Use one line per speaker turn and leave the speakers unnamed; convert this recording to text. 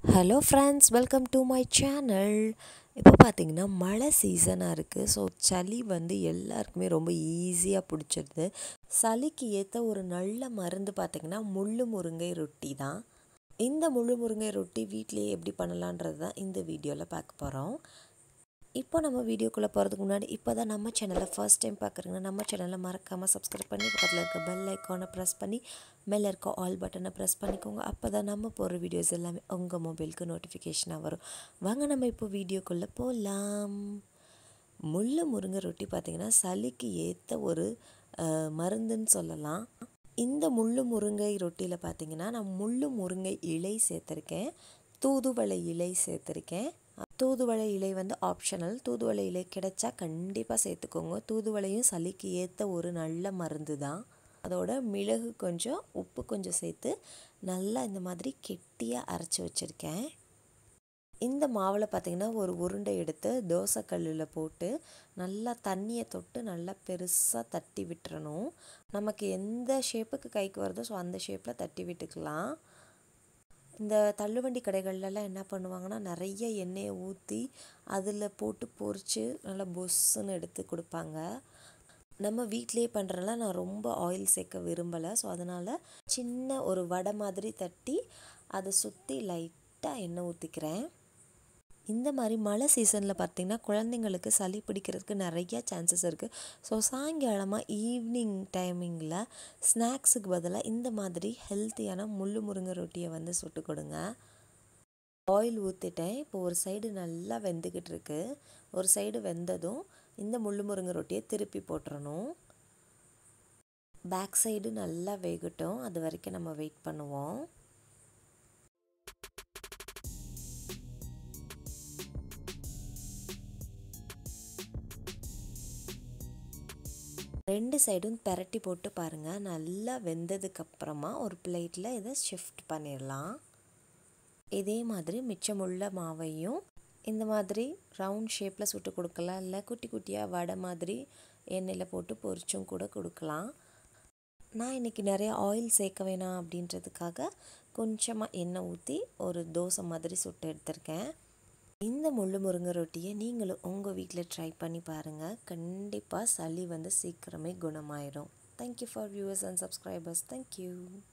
hello friends welcome to my channel இப்போ பார்த்தீங்கன்னா மழை சீசனாக இருக்குது ஸோ சளி வந்து எல்லாருக்குமே ரொம்ப ஈஸியாக பிடிச்சிருது சளிக்கு ஏற்ற ஒரு நல்ல மருந்து பார்த்திங்கன்னா முள்ளு முருங்கை ரொட்டி தான் இந்த முள்ளு முருங்கை ரொட்டி வீட்லேயே எப்படி பண்ணலான்றது தான் இந்த வீடியோவில் பார்க்க போகிறோம் இப்போ நம்ம வீடியோக்குள்ளே போகிறதுக்கு முன்னாடி இப்போ தான் நம்ம சேனலை ஃபர்ஸ்ட் டைம் பார்க்குறீங்கன்னா நம்ம சேனலை மறக்காமல் சப்ஸ்கிரைப் பண்ணி பக்கத்தில் இருக்க பெல் ஐக்கானை ப்ரெஸ் பண்ணி மேலே இருக்க ஆல் பட்டனை ப்ரெஸ் பண்ணிக்கோங்க அப்போ தான் நம்ம போகிற வீடியோஸ் எல்லாமே உங்கள் மொபைலுக்கு நோட்டிஃபிகேஷனாக வரும் வாங்க நம்ம இப்போ வீடியோக்குள்ளே போகலாம் முள்ளு முருங்கை ரொட்டி பார்த்திங்கன்னா சளிக்கு ஏற்ற ஒரு அஹ், மருந்துன்னு சொல்லலாம் இந்த முள்ளு முருங்கை ரொட்டியில் பார்த்தீங்கன்னா நான் முள்ளு முருங்கை இலை சேர்த்துருக்கேன் தூதுவளை இலை சேர்த்துருக்கேன் தூதுவளை இலை வந்து ஆப்ஷனல் தூதுவளை இலை கிடைச்சா கண்டிப்பாக சேர்த்துக்கோங்க தூதுவளையும் சளிக்கு ஏற்ற ஒரு நல்ல மருந்து தான் அதோட மிளகு கொஞ்சம் உப்பு கொஞ்சம் சேர்த்து நல்லா இந்த மாதிரி கெட்டியாக அரைச்சி வச்சுருக்கேன் இந்த மாவில் பார்த்திங்கன்னா ஒரு உருண்டை எடுத்து தோசைக்கல்லில் போட்டு நல்லா தண்ணியை தொட்டு நல்லா பெருசாக தட்டி விட்டுறணும் நமக்கு எந்த ஷேப்புக்கு கைக்கு வருதோ ஸோ அந்த ஷேப்பில் தட்டி விட்டுக்கலாம் இந்த தள்ளுவண்டி கடைகள்லலாம் என்ன பண்ணுவாங்கன்னா நிறைய எண்ணெயை ஊற்றி அதில் போட்டு பொரித்து நல்லா பொஸ்ஸுன்னு எடுத்து கொடுப்பாங்க நம்ம வீட்டிலேயே பண்ணுறதுல நான் ரொம்ப ஆயில் சேர்க்க விரும்பலை ஸோ அதனால் சின்ன ஒரு வடை மாதிரி தட்டி அதை சுற்றி லைட்டாக எண்ணெய் ஊற்றிக்கிறேன் இந்த மாதிரி மழை சீசனில் பார்த்திங்கன்னா குழந்தைங்களுக்கு சளி பிடிக்கிறதுக்கு நிறைய சான்சஸ் இருக்குது ஸோ சாயங்காலமாக ஈவினிங் டைமிங்கில் ஸ்நாக்ஸுக்கு பதிலாக இந்த மாதிரி ஹெல்த்தியான முள்ளு முருங்கை ரொட்டியை வந்து சுட்டு கொடுங்க ஆயில் ஊற்றிட்டேன் இப்போ ஒரு சைடு நல்லா வெந்துக்கிட்டு இருக்கு ஒரு சைடு வெந்ததும் இந்த முள்ளு முருங்கை ரொட்டியை திருப்பி போட்டுறணும் பேக் சைடு நல்லா வேகட்டும் அது வரைக்கும் நம்ம வெயிட் பண்ணுவோம் ரெண்டு சைடும் பெரட்டி போட்டு பாருங்கள் நல்லா வெந்ததுக்கப்புறமா ஒரு பிளேட்டில் இதை ஷிஃப்ட் பண்ணிடலாம் இதே மாதிரி மிச்சமுள்ள மாவையும் இந்த மாதிரி ரவுண்ட் ஷேப்பில் சுட்டு கொடுக்கலாம் இல்லை குட்டி குட்டியாக வடை மாதிரி எண்ணெயில் போட்டு பொரிச்சும் கூட கொடுக்கலாம் நான் இன்றைக்கி நிறைய ஆயில் சேர்க்க வேணாம் அப்படின்றதுக்காக கொஞ்சமாக எண்ணெய் ஊற்றி ஒரு தோசை மாதிரி சுட்டு எடுத்திருக்கேன் இந்த முள்ளு முருங்கை ரொட்டியை நீங்களும் உங்கள் வீட்டில் ட்ரை பண்ணி பாருங்கள் கண்டிப்பாக சளி வந்து சீக்கிரமே குணமாயிடும் thank you for viewers and subscribers thank you